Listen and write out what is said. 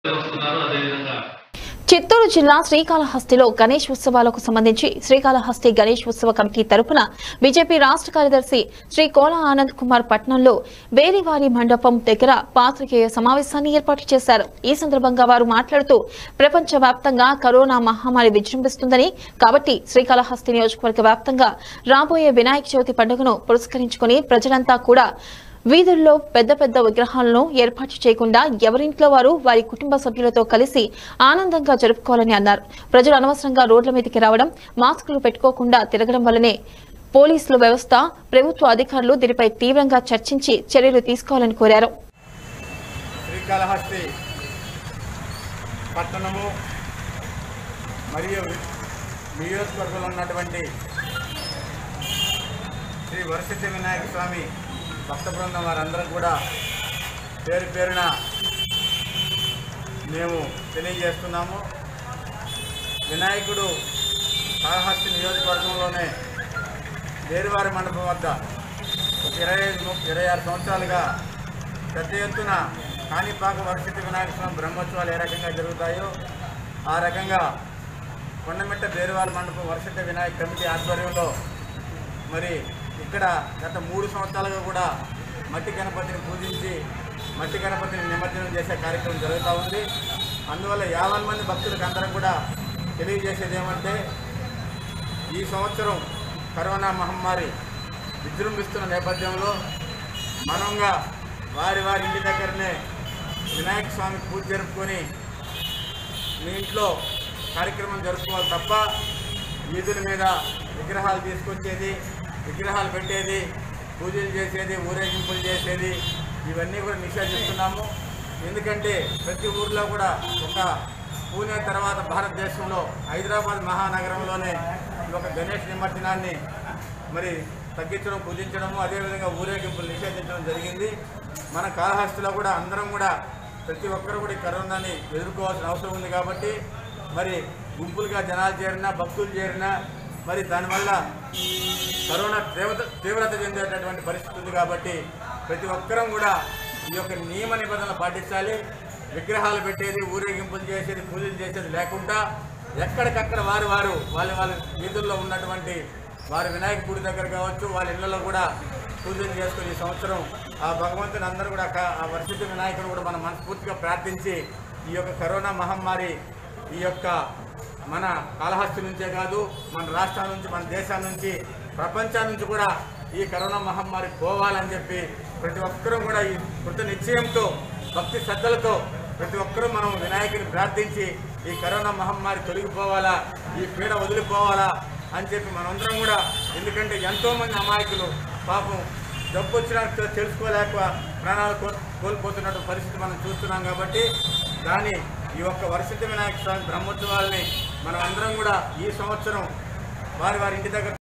వస్తున్నారు అదేవిధంగా చిత్తూరు జిల్లా శ్రీకాళహస్తిలో గణేష్ ఉత్సవాలకు సంబంధించి శ్రీకాళహస్తి గణేష్ ఉత్సవ కమిటీ తరపున బీజేపీ రాష్ట్ర కార్యదర్శి శ్రీ కోల ఆనంద్ కుమార్ పట్నంలో వేలివారి మండపం దగ్గర పాత్రికేయ సమావేశాన్ని ఏర్పాటు చేశారు ఈ సందర్భంగా వారు మాట్లాడుతూ ప్రపంచ వ్యాప్తంగా కరోనా మహమ్మారి విజృంభిస్తుందని కాబట్టి శ్రీకాళహస్తి నియోజకవర్గ వ్యాప్తంగా రాబోయే వినాయక చవితి పండుగను పురస్కరించుకుని ప్రజలంతా కూడా వీధుల్లో పెద్ద పెద్ద విగ్రహాలను ఏర్పాటు చేయకుండా ఎవరింట్లో వారు వారి కుటుంబ సభ్యులతో కలిసి ఆనందంగా జరుపుకోవాలని అన్నారు ప్రజలు అనవసరంగా రోడ్ల మీదకి రావడం మాస్కులు పెట్టుకోకుండా తిరగడం వల్లనే పోలీసుల వ్యవస్థ ప్రభుత్వ అధికారులు దీనిపై తీవ్రంగా చర్చించి చర్యలు తీసుకోవాలని కోరారు శ్రీకాళహస్తి పట్టణము మరియు నియోజకవర్గంలో ఉన్నటువంటి శ్రీ వరసిద్ధి వినాయక స్వామి భక్త బృందం వారందరూ కూడా పేరు పేరున మేము తెలియజేస్తున్నాము వినాయకుడు కాళహస్తి నియోజకవర్గంలోనే వేరువారి మండపం వద్ద ఒక ఇరవై ఐదు ము- ఇరవై ఆరు సంవత్సరాలుగా పెద్ద ఎత్తున కాణిపాక వరసిద్ధి వినాయక స్వామి బ్రహ్మోత్సవాలు ఏ రకంగా జరుగుతాయో ఆ రకంగా కొండమిట్ట బేరువారి మండపం వరసిద్ధి వినాయక కమిటీ ఆధ్వర్యంలో మరి ఇక్కడ గత మూడు సంవత్సరాలుగా కూడా మట్టి గణపతిని పూజించి మట్టి గణపతిని నిమజ్జనం చేసే కార్యక్రమం జరుగుతూ ఉంది అందువల్ల యాభై మంది భక్తులకు అందరం కూడా తెలియజేసేది ఏమంటే ఈ సంవత్సరం కరోనా మహమ్మారి విజృంభిస్తున్న నేపథ్యంలో మనంగా వారి వారి ఇంటి దగ్గరనే వినాయక స్వామి పూజ జరుపుకొని మీ ఇంట్లో కార్యక్రమం జరుపుకోవాలి తప్ప వీధుల మీద విగ్రహాలు తీసుకొచ్చేది విగ్రహాలు పెట్టేది పూజలు చేసేది ఊరేగింపులు చేసేది ఇవన్నీ కూడా నిషేధిస్తున్నాము ఎందుకంటే ప్రతి ఊర్లో కూడా ఒక పూణే తర్వాత భారతదేశంలో హైదరాబాద్ మహానగరంలోనే ఈ ఒక గణేష్ నిమజ్జనాన్ని మరి తగ్గించడం పూజించడము అదేవిధంగా ఊరేగింపులు నిషేధించడం జరిగింది మన కాళహస్తిలో కూడా అందరం కూడా ప్రతి ఒక్కరు కూడా ఈ కరోనాని ఎదుర్కోవాల్సిన అవసరం ఉంది కాబట్టి మరి గుంపులుగా జనాలు చేరినా భక్తులు చేరినా మరి దానివల్ల కరోనా తీవ్రత తీవ్రత చెందేటటువంటి పరిస్థితి ఉంది కాబట్టి ప్రతి ఒక్కరం కూడా ఈ యొక్క నియమ నిబంధనలు పాటించాలి విగ్రహాలు పెట్టేది ఊరేగింపులు చేసేది పూజలు చేసేది లేకుండా ఎక్కడికక్కడ వారు వారు వాళ్ళ వాళ్ళ వీధుల్లో ఉన్నటువంటి వారి వినాయక గుడి దగ్గర కావచ్చు వాళ్ళ ఇళ్లలో కూడా పూజలు చేసుకుని ఈ సంవత్సరం ఆ భగవంతుని అందరూ కూడా కా- ఆ వర్షిత వినాయకుడు కూడా మనం మనస్ఫూర్తిగా ప్రార్థించి ఈ యొక్క కరోనా మహమ్మారి ఈ యొక్క మన కాళహస్తి నుంచే కాదు మన రాష్ట్రాల నుంచి మన దేశాల నుంచి ప్రపంచం నుంచి కూడా ఈ కరోనా మహమ్మారి పోవాలని చెప్పి ప్రతి ఒక్కరూ కూడా ఈ కృత నిశ్చయంతో భక్తి శ్రద్ధలతో ప్రతి ఒక్కరూ మనం వినాయకుని ప్రార్థించి ఈ కరోనా మహమ్మారి తొలగిపోవాలా ఈ పీడ వదిలిపోవాలా అని చెప్పి మనందరం కూడా ఎందుకంటే ఎంతోమంది అమాయకులు పాపం జబ్బు వచ్చినా తె- తెలుసుకోలేక ప్రాణాలు కో- కోల్పోతున్నట్టు పరిస్థితి మనం చూస్తున్నాం కాబట్టి దాని ఈ యొక్క వరసిద్ధ వినాయక స్వామి బ్రహ్మోత్సవాల్ని మనం అందరం కూడా ఈ సంవత్సరం వారి వారి ఇంటి దగ్గర